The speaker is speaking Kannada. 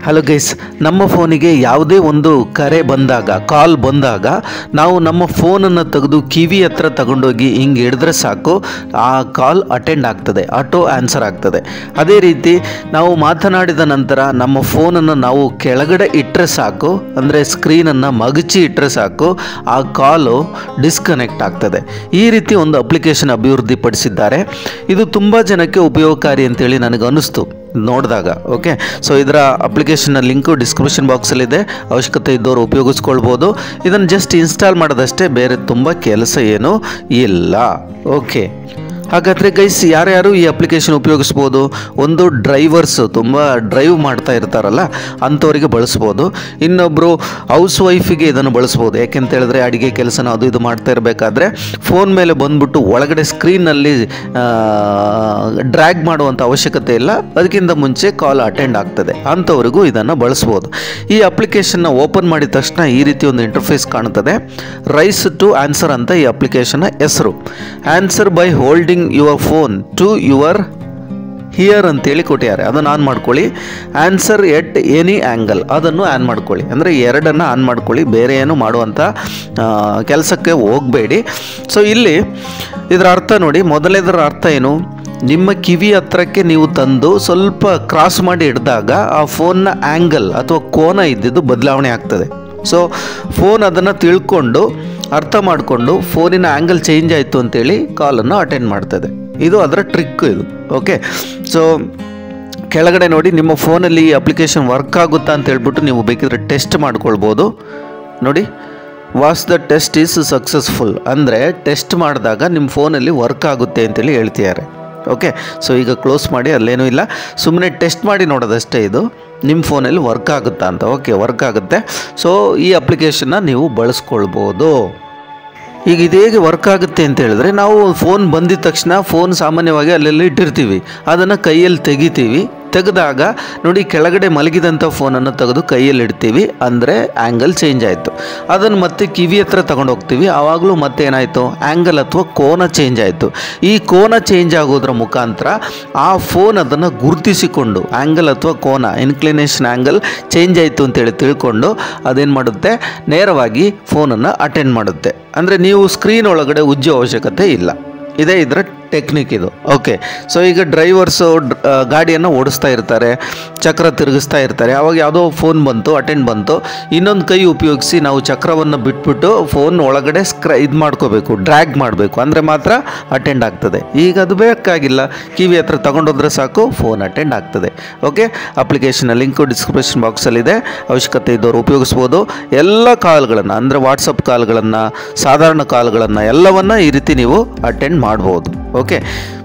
ಹಲೋ ಗೈಸ್ ನಮ್ಮ ಫೋನಿಗೆ ಯಾವುದೇ ಒಂದು ಕರೆ ಬಂದಾಗ ಕಾಲ್ ಬಂದಾಗ ನಾವು ನಮ್ಮ ಫೋನನ್ನು ತೆಗೆದು ಕಿವಿ ಹತ್ರ ತಗೊಂಡೋಗಿ ಹಿಂಗೆ ಹಿಡಿದ್ರೆ ಸಾಕು ಆ ಕಾಲ್ ಅಟೆಂಡ್ ಆಗ್ತದೆ ಆಟೋ ಆನ್ಸರ್ ಆಗ್ತದೆ ಅದೇ ರೀತಿ ನಾವು ಮಾತನಾಡಿದ ನಂತರ ನಮ್ಮ ಫೋನನ್ನು ನಾವು ಕೆಳಗಡೆ ಇಟ್ಟರೆ ಸಾಕು ಅಂದರೆ ಸ್ಕ್ರೀನನ್ನು ಮಗಚಿ ಇಟ್ಟರೆ ಸಾಕು ಆ ಕಾಲು ಡಿಸ್ಕನೆಕ್ಟ್ ಆಗ್ತದೆ ಈ ರೀತಿ ಒಂದು ಅಪ್ಲಿಕೇಶನ್ ಅಭಿವೃದ್ಧಿಪಡಿಸಿದ್ದಾರೆ ಇದು ತುಂಬ ಜನಕ್ಕೆ ಉಪಯೋಗಕಾರಿ ಅಂತೇಳಿ ನನಗೆ ಅನ್ನಿಸ್ತು ನೋಡಿದಾಗ ಓಕೆ ಸೊ ಇದರ ಅಪ್ಲಿಕೇಶನ್ನ ಲಿಂಕು ಡಿಸ್ಕ್ರಿಪ್ಷನ್ ಬಾಕ್ಸಲ್ಲಿದೆ ಅವಶ್ಯಕತೆ ಇದ್ದವರು ಉಪಯೋಗಿಸ್ಕೊಳ್ಬೋದು ಇದನ್ನು ಜಸ್ಟ್ ಇನ್ಸ್ಟಾಲ್ ಮಾಡೋದಷ್ಟೇ ಬೇರೆ ತುಂಬ ಕೆಲಸ ಏನೂ ಇಲ್ಲ ಓಕೆ ಹಾಗಾದರೆ ಗೈಸ್ ಯಾರ್ಯಾರು ಈ ಅಪ್ಲಿಕೇಶನ್ ಉಪಯೋಗಿಸ್ಬೋದು ಒಂದು ಡ್ರೈವರ್ಸ್ ತುಂಬ ಡ್ರೈವ್ ಮಾಡ್ತಾ ಇರ್ತಾರಲ್ಲ ಅಂಥವರಿಗೆ ಬಳಸ್ಬೋದು ಇನ್ನೊಬ್ಬರು ಹೌಸ್ ವೈಫಿಗೆ ಇದನ್ನು ಬಳಸ್ಬೋದು ಯಾಕೆಂತ ಹೇಳಿದ್ರೆ ಅಡುಗೆ ಕೆಲಸನ ಅದು ಇದು ಮಾಡ್ತಾ ಇರಬೇಕಾದ್ರೆ ಫೋನ್ ಮೇಲೆ ಬಂದ್ಬಿಟ್ಟು ಒಳಗಡೆ ಸ್ಕ್ರೀನಲ್ಲಿ ಡ್ರ್ಯಾಗ್ ಮಾಡುವಂಥ ಅವಶ್ಯಕತೆ ಇಲ್ಲ ಅದಕ್ಕಿಂತ ಮುಂಚೆ ಕಾಲ್ ಅಟೆಂಡ್ ಆಗ್ತದೆ ಅಂಥವ್ರಿಗೂ ಇದನ್ನು ಬಳಸ್ಬೋದು ಈ ಅಪ್ಲಿಕೇಶನ್ನ ಓಪನ್ ಮಾಡಿದ ತಕ್ಷಣ ಈ ರೀತಿ ಒಂದು ಇಂಟರ್ಫೇಸ್ ಕಾಣುತ್ತದೆ ರೈಸ್ ಟು ಆನ್ಸರ್ ಅಂತ ಈ ಅಪ್ಲಿಕೇಶನ್ನ ಹೆಸರು answer by holding your phone to your ear ಅಂತೇಳಿ ಕೊಟ್ಟಿದ್ದಾರೆ ಅದನ್ನು ಆನ್ ಮಾಡ್ಕೊಳ್ಳಿ ಆನ್ಸರ್ ಎಟ್ ಎನಿ ಆ್ಯಂಗಲ್ ಅದನ್ನು ಆನ್ ಮಾಡ್ಕೊಳ್ಳಿ ಅಂದರೆ ಎರಡನ್ನು ಆನ್ ಮಾಡ್ಕೊಳ್ಳಿ ಬೇರೆ ಏನು ಮಾಡುವಂಥ ಕೆಲಸಕ್ಕೆ ಹೋಗಬೇಡಿ ಸೊ ಇಲ್ಲಿ ಇದರ ಅರ್ಥ ನೋಡಿ ಮೊದಲೇದರ ಅರ್ಥ ಏನು ನಿಮ್ಮ ಕಿವಿ ಹತ್ರಕ್ಕೆ ನೀವು ತಂದು ಸ್ವಲ್ಪ ಕ್ರಾಸ್ ಮಾಡಿ ಹಿಡಿದಾಗ ಆ ಫೋನ್ನ ಆ್ಯಂಗಲ್ ಅಥವಾ ಕೋನ ಇದ್ದಿದ್ದು ಬದಲಾವಣೆ ಆಗ್ತದೆ ಸೊ ಫೋನ್ ಅದನ್ನು ತಿಳ್ಕೊಂಡು ಅರ್ಥ ಮಾಡಿಕೊಂಡು ಫೋನಿನ ಆ್ಯಂಗಲ್ ಚೇಂಜ್ ಆಯಿತು ಅಂತೇಳಿ ಕಾಲನ್ನು ಅಟೆಂಡ್ ಮಾಡ್ತದೆ ಇದು ಅದರ ಟ್ರಿಕ್ ಇದು ಓಕೆ ಸೊ ಕೆಳಗಡೆ ನೋಡಿ ನಿಮ್ಮ ಫೋನಲ್ಲಿ ಈ ಅಪ್ಲಿಕೇಶನ್ ವರ್ಕ್ ಆಗುತ್ತಾ ಅಂತ ಹೇಳ್ಬಿಟ್ಟು ನೀವು ಬೇಕಿದ್ರೆ ಟೆಸ್ಟ್ ಮಾಡ್ಕೊಳ್ಬೋದು ನೋಡಿ was the test is successful ಅಂದರೆ ಟೆಸ್ಟ್ ಮಾಡಿದಾಗ ನಿಮ್ಮ ಫೋನಲ್ಲಿ ವರ್ಕ್ ಆಗುತ್ತೆ ಅಂತೇಳಿ ಹೇಳ್ತಿದ್ದಾರೆ ಓಕೆ ಸೊ ಈಗ ಕ್ಲೋಸ್ ಮಾಡಿ ಅಲ್ಲೇನೂ ಇಲ್ಲ ಸುಮ್ಮನೆ ಟೆಸ್ಟ್ ಮಾಡಿ ನೋಡೋದಷ್ಟೇ ಇದು ನಿಮ್ಮ ಫೋನಲ್ಲಿ ವರ್ಕ್ ಆಗುತ್ತಾ ಅಂತ ಓಕೆ ವರ್ಕ್ ಆಗುತ್ತೆ ಸೊ ಈ ಅಪ್ಲಿಕೇಶನ್ನ ನೀವು ಬಳಸ್ಕೊಳ್ಬೋದು ಈಗ ಇದು ಹೇಗೆ ವರ್ಕ್ ಆಗುತ್ತೆ ಅಂತ ಹೇಳಿದ್ರೆ ನಾವು ಫೋನ್ ಬಂದಿದ ತಕ್ಷಣ ಫೋನ್ ಸಾಮಾನ್ಯವಾಗಿ ಅಲ್ಲೆಲ್ಲ ಇಟ್ಟಿರ್ತೀವಿ ಅದನ್ನು ಕೈಯಲ್ಲಿ ತೆಗಿತೀವಿ ತೆಗೆದಾಗ ನೋಡಿ ಕೆಳಗಡೆ ಮಲಗಿದಂಥ ಫೋನನ್ನು ತೆಗೆದು ಕೈಯಲ್ಲಿ ಇಡ್ತೀವಿ ಅಂದರೆ ಆ್ಯಂಗಲ್ ಚೇಂಜ್ ಆಯಿತು ಅದನ್ನು ಮತ್ತೆ ಕಿವಿ ಹತ್ರ ತಗೊಂಡು ಹೋಗ್ತೀವಿ ಆವಾಗಲೂ ಮತ್ತೆ ಏನಾಯಿತು ಆ್ಯಂಗಲ್ ಅಥವಾ ಕೋನ ಚೇಂಜ್ ಆಯಿತು ಈ ಕೋನ ಚೇಂಜ್ ಆಗೋದ್ರ ಮುಖಾಂತರ ಆ ಫೋನ್ ಅದನ್ನು ಗುರುತಿಸಿಕೊಂಡು ಆ್ಯಂಗಲ್ ಅಥವಾ ಕೋನ ಇನ್ಕ್ಲಿನೇಷನ್ ಆ್ಯಂಗಲ್ ಚೇಂಜ್ ಆಯಿತು ಅಂತೇಳಿ ತಿಳ್ಕೊಂಡು ಅದೇನು ಮಾಡುತ್ತೆ ನೇರವಾಗಿ ಫೋನನ್ನು ಅಟೆಂಡ್ ಮಾಡುತ್ತೆ ಅಂದರೆ ನೀವು ಸ್ಕ್ರೀನ್ ಒಳಗಡೆ ಉಜ್ಜೋ ಅವಶ್ಯಕತೆ ಇಲ್ಲ ಇದೇ ಇದರ ಟೆಕ್ನಿಕ್ ಇದು ಓಕೆ ಸೊ ಈಗ ಡ್ರೈವರ್ಸು ಗಾಡಿಯನ್ನು ಓಡಿಸ್ತಾ ಇರ್ತಾರೆ ಚಕ್ರ ತಿರುಗಿಸ್ತಾ ಇರ್ತಾರೆ ಅವಾಗ ಯಾವುದೋ ಫೋನ್ ಬಂತು ಅಟೆಂಡ್ ಬಂತು ಇನ್ನೊಂದು ಕೈ ಉಪಯೋಗಿಸಿ ನಾವು ಚಕ್ರವನ್ನು ಬಿಟ್ಬಿಟ್ಟು ಫೋನ್ ಒಳಗಡೆ ಸ್ಕ್ರ ಇದು ಮಾಡ್ಕೋಬೇಕು ಡ್ರ್ಯಾಗ್ ಮಾಡಬೇಕು ಅಂದರೆ ಮಾತ್ರ ಅಟೆಂಡ್ ಆಗ್ತದೆ ಈಗ ಅದು ಬೇಕಾಗಿಲ್ಲ ಕಿವಿ ಹತ್ರ ತಗೊಂಡೋದ್ರೆ ಸಾಕು ಫೋನ್ ಅಟೆಂಡ್ ಆಗ್ತದೆ ಓಕೆ ಅಪ್ಲಿಕೇಶನ್ ಲಿಂಕು ಡಿಸ್ಕ್ರಿಪ್ಷನ್ ಬಾಕ್ಸಲ್ಲಿದೆ ಅವಶ್ಯಕತೆ ಇದ್ದವರು ಉಪಯೋಗಿಸ್ಬೋದು ಎಲ್ಲ ಕಾಲ್ಗಳನ್ನು ಅಂದರೆ ವಾಟ್ಸಪ್ ಕಾಲ್ಗಳನ್ನು ಸಾಧಾರಣ ಕಾಲ್ಗಳನ್ನು ಎಲ್ಲವನ್ನು ಈ ರೀತಿ ನೀವು ಅಟೆಂಡ್ ಮಾಡ್ಬೋದು ಓಕೆ